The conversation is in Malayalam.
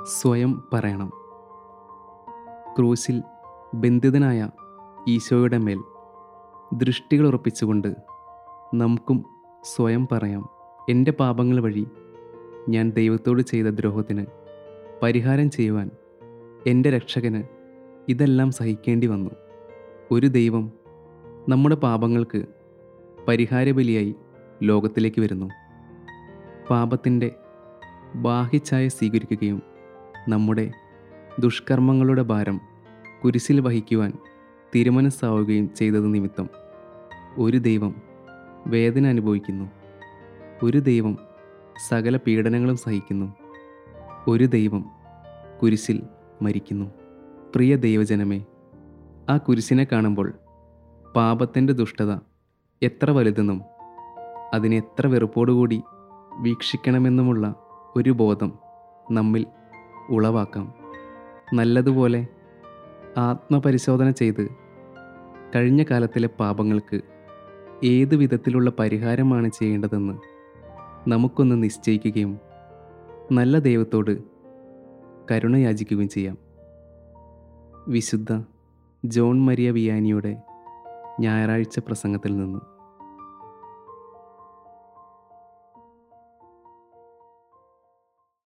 സ്വയം പറയണം ക്രൂശിൽ ബന്ധിതനായ ഈശോയുടെ മേൽ ദൃഷ്ടികൾ ഉറപ്പിച്ചുകൊണ്ട് നമുക്കും സ്വയം പറയാം എൻ്റെ പാപങ്ങൾ വഴി ഞാൻ ദൈവത്തോട് ചെയ്ത ദ്രോഹത്തിന് പരിഹാരം ചെയ്യുവാൻ എൻ്റെ രക്ഷകന് ഇതെല്ലാം സഹിക്കേണ്ടി വന്നു ഒരു ദൈവം നമ്മുടെ പാപങ്ങൾക്ക് പരിഹാരബലിയായി ലോകത്തിലേക്ക് വരുന്നു പാപത്തിൻ്റെ ബാഹ്യഛായ സ്വീകരിക്കുകയും നമ്മുടെ ദുഷ്കർമ്മങ്ങളുടെ ഭാരം കുരിശിൽ വഹിക്കുവാൻ തിരുമനസ്സാവുകയും ചെയ്തത് നിമിത്തം ഒരു ദൈവം വേദന അനുഭവിക്കുന്നു ഒരു ദൈവം സകല പീഡനങ്ങളും സഹിക്കുന്നു ഒരു ദൈവം കുരിശിൽ മരിക്കുന്നു പ്രിയ ദൈവജനമേ ആ കുരിശിനെ കാണുമ്പോൾ പാപത്തിൻ്റെ ദുഷ്ടത എത്ര വലുതെന്നും അതിനെ എത്ര വെറുപ്പോടുകൂടി വീക്ഷിക്കണമെന്നുമുള്ള ഒരു ബോധം നമ്മിൽ ഉളവാക്കാം നല്ലതുപോലെ ആത്മപരിശോധന ചെയ്ത് കഴിഞ്ഞ കാലത്തിലെ പാപങ്ങൾക്ക് ഏത് വിധത്തിലുള്ള പരിഹാരമാണ് ചെയ്യേണ്ടതെന്ന് നമുക്കൊന്ന് നിശ്ചയിക്കുകയും നല്ല ദൈവത്തോട് കരുണ യാചിക്കുകയും ചെയ്യാം വിശുദ്ധ ജോൺ മരിയ വിയാനിയുടെ ഞായറാഴ്ച പ്രസംഗത്തിൽ നിന്ന്